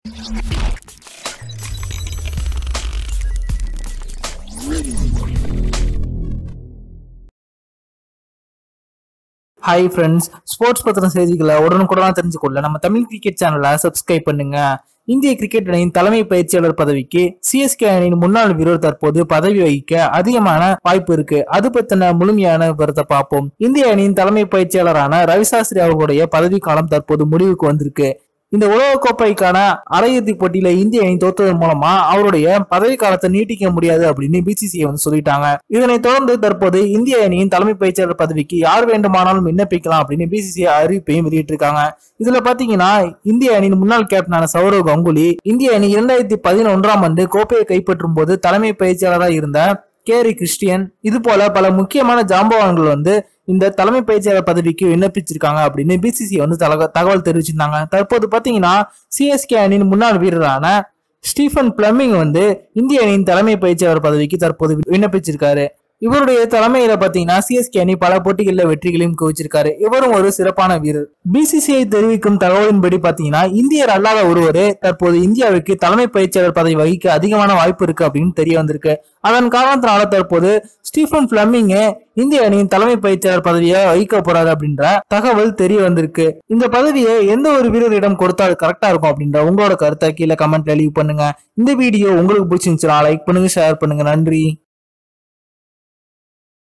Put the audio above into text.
hi friends sports பத்தின செய்திகளை உடனுக்குடனா தெரிஞ்சுக்கொள்ள நம்ம தமிழ் கிரிக்கெட் சேனலை சப்ஸ்கிரைப் பண்ணுங்க இந்திய கிரிக்கெட் அணியின் தலைமை பயிற்சியாளர் பதவிக்கு சிஎஸ்கே அணியின் முன்னாள் வீரர் தற்போது பதவி வகிக்க அதிகமான வாய்ப்பு இருக்கு அது பத்தின முழுமையான விவரத்தை பார்ப்போம் இந்திய அணியின் தலைமை பயிற்சியாளரான ரவிசாஸ்திரி அவர்களுடைய பதவி காலம் தற்போது முடிவுக்கு வந்திருக்கு இந்த உலகக்கோப்பைக்கான அரையிறுதி போட்டியில இந்திய அணி தோத்ததன் மூலமா அவருடைய பதவி காலத்தை நீட்டிக்க முடியாது அப்படின்னு பிசிசிஐ வந்து சொல்லிட்டாங்க இதனைத் தொடர்ந்து தற்போது இந்திய அணியின் தலைமை பயிற்சியாளர் பதவிக்கு யார் வேண்டுமானாலும் விண்ணப்பிக்கலாம் அப்படின்னு பிசிசிஐ அறிவிப்பையும் வெளியிட்டிருக்காங்க இதுல பாத்தீங்கன்னா இந்திய அணியின் முன்னாள் கேப்டனான சௌரவ் கங்குலி இந்திய அணி இரண்டாயிரத்தி பதினொன்றாம் ஆண்டு கோப்பையை கைப்பற்றும் போது தலைமை பயிற்சியாளராக இருந்த கேரி கிறிஸ்டியன் இது போல பல முக்கியமான ஜாம்பவான்கள் வந்து இந்த தலைமை பயிற்சியாளர் பதவிக்கு விண்ணப்பிச்சிருக்காங்க அப்படின்னு பிசிசி வந்து தலக- தகவல் தெரிவிச்சிருந்தாங்க தற்போது பாத்தீங்கன்னா சிஎஸ்கே அணியின் முன்னாள் வீரரான ஸ்டீஃபன் பிளமிங் வந்து இந்திய அணியின் தலைமை பயிற்சியாளர் பதவிக்கு தற்போது விண்ணப்பிச்சிருக்காரு இவருடைய தலைமையில பாத்தீங்கன்னா சிஎஸ்கே அணி பல போட்டிகளில் வெற்றிகளையும் குவிச்சிருக்காரு இவரும் ஒரு சிறப்பான வீரர் பிசிசிஐ தெரிவிக்கும் தகவலின்படி பாத்தீங்கன்னா இந்தியர் அல்லாத ஒருவரே தற்போது இந்தியாவுக்கு தலைமை பயிற்சியாளர் பதவி வகிக்க அதிகமான வாய்ப்பு இருக்கு அப்படின்னு தெரிய வந்திருக்கு அதன் காரணத்தினால தற்போது ஸ்டீஃபன் பிளமிங் இந்திய அணியின் தலைமை பயிற்சியாளர் பதவியை வகிக்க போறாரு அப்படின்ற தகவல் தெரிய வந்திருக்கு இந்த பதவியை எந்த ஒரு வீரரிடம் கொடுத்தா அது கரெக்டா இருக்கும் அப்படின்ற உங்களோட கருத்தை கீழே கமெண்ட்ல லீவ் பண்ணுங்க இந்த வீடியோ உங்களுக்கு பிடிச்சிருந்துச்சுன்னா லைக் பண்ணுங்க ஷேர் பண்ணுங்க நன்றி